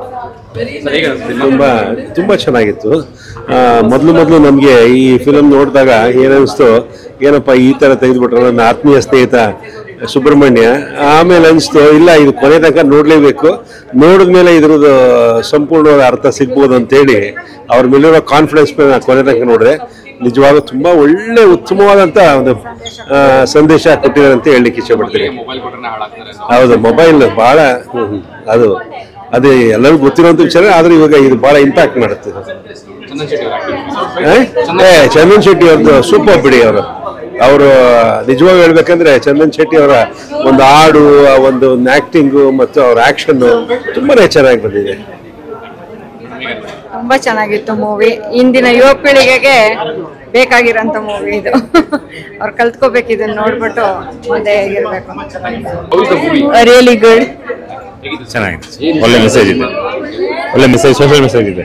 ತುಂಬ ತುಂಬ ಚೆನ್ನಾಗಿತ್ತು ಮೊದಲು ಮೊದಲು ನಮಗೆ ಈ ಫಿಲಮ್ ನೋಡಿದಾಗ ಏನನ್ನಿಸ್ತು ಏನಪ್ಪ ಈ ಥರ ತೆಗೆದುಬಿಟ್ರೆ ನನ್ನ ಆತ್ಮೀಯ ಸ್ನೇಹಿತ ಸುಬ್ರಹ್ಮಣ್ಯ ಆಮೇಲೆ ಅನಿಸ್ತು ಇಲ್ಲ ಇದು ಕೊನೆ ತನಕ ನೋಡಲೇಬೇಕು ನೋಡಿದ್ಮೇಲೆ ಇದ್ರದ್ದು ಸಂಪೂರ್ಣವಾದ ಅರ್ಥ ಸಿಗ್ಬೋದು ಅಂತೇಳಿ ಅವ್ರ ಮೇಲಿರೋ ಕಾನ್ಫಿಡೆನ್ಸ್ ಮೇಲೆ ನಾನು ಕೊನೆ ತನಕ ನೋಡಿದೆ ನಿಜವಾಗ್ಲೂ ತುಂಬ ಒಳ್ಳೆ ಉತ್ತಮವಾದಂಥ ಒಂದು ಆ, ಸಂದೇಶ ಕೊಟ್ಟಿದ್ದಾರೆ ಅಂತ ಹೇಳಲಿಕ್ಕೆ ಇಷ್ಟಪಡ್ತೀನಿ ಮೊಬೈಲ್ ಕೊಟ್ರೆ ಹಾಳಾಗ್ತಾರೆ ಹೌದು ಮೊಬೈಲ್ ಬಹಳ ಹ್ಮ್, ಹ್ಮ್, ಅದು ಅದು ಎಲ್ಲರಿಗೂ ಗೊತ್ತಿರುವಂತ ವಿಚಾರ ಆದ್ರೆ ಇವಾಗ ಇದು ಬಹಳ ಇಂಪ್ಯಾಕ್ಟ್ ಮಾಡುತ್ತೆ ಇದು. ಚಂದನ್ ಶೆಟ್ಟಿ ಅವ್ರ acting. ಆ? ಏ ಚಂದನ್ ಶೆಟ್ಟಿ ಅವ್ರದ್ದು ಸೂಪರ್ ಬಿಡಿ ಅವರು ಅವರು ನಿಜವಾಗಿ ಹೇಳ್ಬೇಕಂದ್ರೆ ಚಂದನ್ ಶೆಟ್ಟಿ ಅವರ ಒಂದು ಹಾಡು ಆ ಒಂದು ಆಕ್ಟಿಂಗು ಮತ್ತು ಅವ್ರ ಆಕ್ಷನ್ ತುಂಬಾನೇ ಚೆನ್ನಾಗಿ ಬಂದಿದೆ ತುಂಬಾ ಚೆನ್ನಾಗಿತ್ತು ಮೂವಿ ಇಂದಿನ ಯುವ ಪೀಳಿಗೆಗೆ ಬೇಕಾಗಿರೋಂಥ ಮೂವಿ ಇದು ಅವ್ರು ಕಲ್ತ್ಕೋಬೇಕು ಇದನ್ನ ನೋಡ್ಬಿಟ್ಟು ಮುಂದೆ ಹೇಗಿರ್ಬೇಕು How is the movie? Really good ಹೇಗಿತ್ತು? ಚೆನ್ನಾಗಿದೆ ಒಳ್ಳೆ ಮೆಸೇಜ್ ಇದೆ ಒಳ್ಳೆ ಮೆಸೇಜ್ ಸೋಷಿಯಲ್ ಮೆಸೇಜ್ ಇದೆ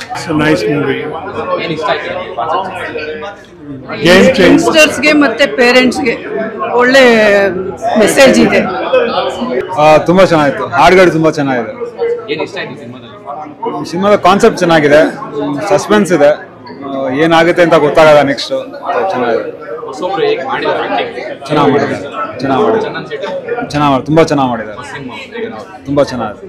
ಏನ್ ಇಷ್ಟ ಆಯ್ತು ಯಂಗ್ಸ್ಟರ್ಸ್ಗೆ ಮತ್ತೆ ಪೇರೆಂಟ್ಸ್ಗೆ ಒಳ್ಳೆ ಮೆಸೇಜ್ ಇದೆ ತುಂಬಾ ಚೆನ್ನಾಗಿತ್ತು ಹಾಡುಗಳು ತುಂಬಾ ಚೆನ್ನಾಗಿದೆ ಏನ್ ಇಷ್ಟ ಆಯ್ತು ಸಿನಿಮಾದಲ್ಲಿ ಸಿನಿಮಾದ ಕಾನ್ಸೆಪ್ಟ್ ಚೆನ್ನಾಗಿದೆ ಸಸ್ಪೆನ್ಸ್ ಇದೆ ಆ, ಏನಾಗುತ್ತೆ ಅಂತ ಗೊತ್ತಾಗಲ್ಲ ನೆಕ್ಸ್ಟ್ ಚೆನ್ನಾಗಿದೆ ಹೊಸೊಬ್ರು ಹೇಗೆ ಮಾಡಿದ್ರು ಆಕ್ಟಿಂಗ್ ಚೆನ್ನಾಗಿ ಮಾಡಿದ್ದಾರೆ ಚೆನ್ನಾಗಿ ಮಾಡಿದ್ದಾರೆ ಚಂದನ್ ಶೆಟ್ಟಿ ಚೆನ್ನಾಗಿ ಮಾಡಿ ತುಂಬಾ ಚೆನ್ನಾಗಿ ಮಾಡಿದ್ದಾರೆ ಸಿನಿಮಾ ತುಂಬಾ ಚೆನ್ನಾಗಿದೆ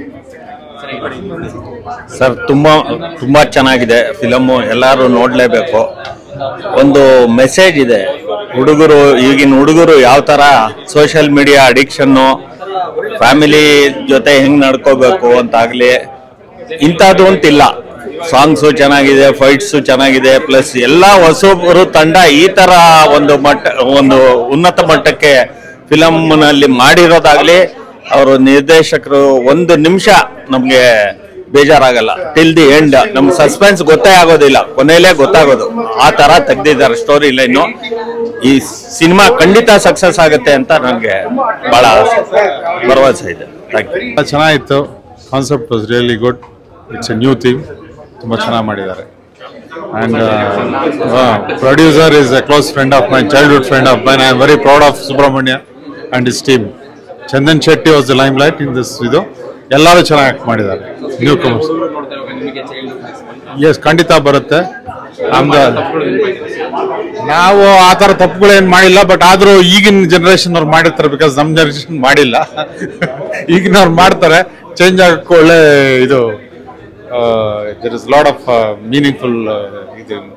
ಸರ್ ತುಂಬಾ ತುಂಬಾ ಚೆನ್ನಾಗಿದೆ ಫಿಲಮ್ಮು ಎಲ್ಲರೂ ನೋಡಲೇಬೇಕು ಒಂದು ಮೆಸೇಜ್ ಇದೆ ಹುಡುಗರು ಈಗಿನ ಹುಡುಗರು ಯಾವ ಥರ ಸೋಷಿಯಲ್ ಮೀಡಿಯಾ ಅಡಿಕ್ಷನ್ನು ಫ್ಯಾಮಿಲಿ ಜೊತೆ ಹೆಂಗ್ ನಡ್ಕೋಬೇಕು ಅಂತಾಗ್ಲಿ ಇಂಥದ್ದು ಅಂತಿಲ್ಲ ಸಾಂಗ್ಸು ಚೆನ್ನಾಗಿದೆ ಫೈಟ್ಸು ಚೆನ್ನಾಗಿದೆ ಪ್ಲಸ್ ಎಲ್ಲ ಹೊಸಬರು ತಂಡ ಈ ತರ ಒಂದು ಮಟ್ಟ ಒಂದು ಉನ್ನತ ಮಟ್ಟಕ್ಕೆ ಫಿಲಮ್ನಲ್ಲಿ ಮಾಡಿರೋದಾಗ್ಲಿ ಅವರು ನಿರ್ದೇಶಕರು ಒಂದು ನಿಮಿಷ ನಮಗೆ ಬೇಜಾರಾಗಲ್ಲ ಟಿಲ್ ದಿ ಎಂಡ್ ನಮ್ಗೆ ಸಸ್ಪೆನ್ಸ್ ಗೊತ್ತೇ ಆಗೋದಿಲ್ಲ ಕೊನೆಯಲ್ಲೇ ಗೊತ್ತಾಗೋದು ಆ ತರ ತೆಗ್ದಿದ್ದಾರೆ ಸ್ಟೋರಿ ಲೈನು ಈ ಸಿನಿಮಾ ಖಂಡಿತ ಸಕ್ಸಸ್ ಆಗುತ್ತೆ ಅಂತ ನನಗೆ ಬಹಳ ಭರವಸೆ ಇದೆ ಥ್ಯಾಂಕ್ ಯು ಚೆನ್ನಾಗಿತ್ತು concept was really good it's a new theme ತುಂಬ ಚೆನ್ನಾಗಿ ಮಾಡಿದ್ದಾರೆ and producer is a close friend of my childhood friend of mine I am very proud of Subrahmanya and is team Chandan Shetty was the lime light in this ಇದು ಎಲ್ಲರೂ ಚೆನ್ನಾಗಿ act ಮಾಡಿದ್ದಾರೆ new comers ನೋಡ್ತಾ ಇರುವಾಗ ನಿಮಗೆ ಚೈಲ್ಡ್ ಎಸ್ ಖಂಡಿತ ಬರುತ್ತೆ ನಮ್ದು ನಾವು ಆ ಥರ ತಪ್ಪುಗಳೇನು ಮಾಡಿಲ್ಲ ಬಟ್ ಆದರೂ ಈಗಿನ ಜನ್ರೇಷನ್ ಅವ್ರು ಮಾಡಿರ್ತಾರೆ ಬಿಕಾಸ್ ನಮ್ಮ ಜನ್ರೇಷನ್ ಮಾಡಿಲ್ಲ ಈಗಿನವ್ರು ಮಾಡ್ತಾರೆ ಚೇಂಜ್ ಆಗಕ್ಕೆ ಒಳ್ಳೆ ಇದು there is lot of meaningful ಇದು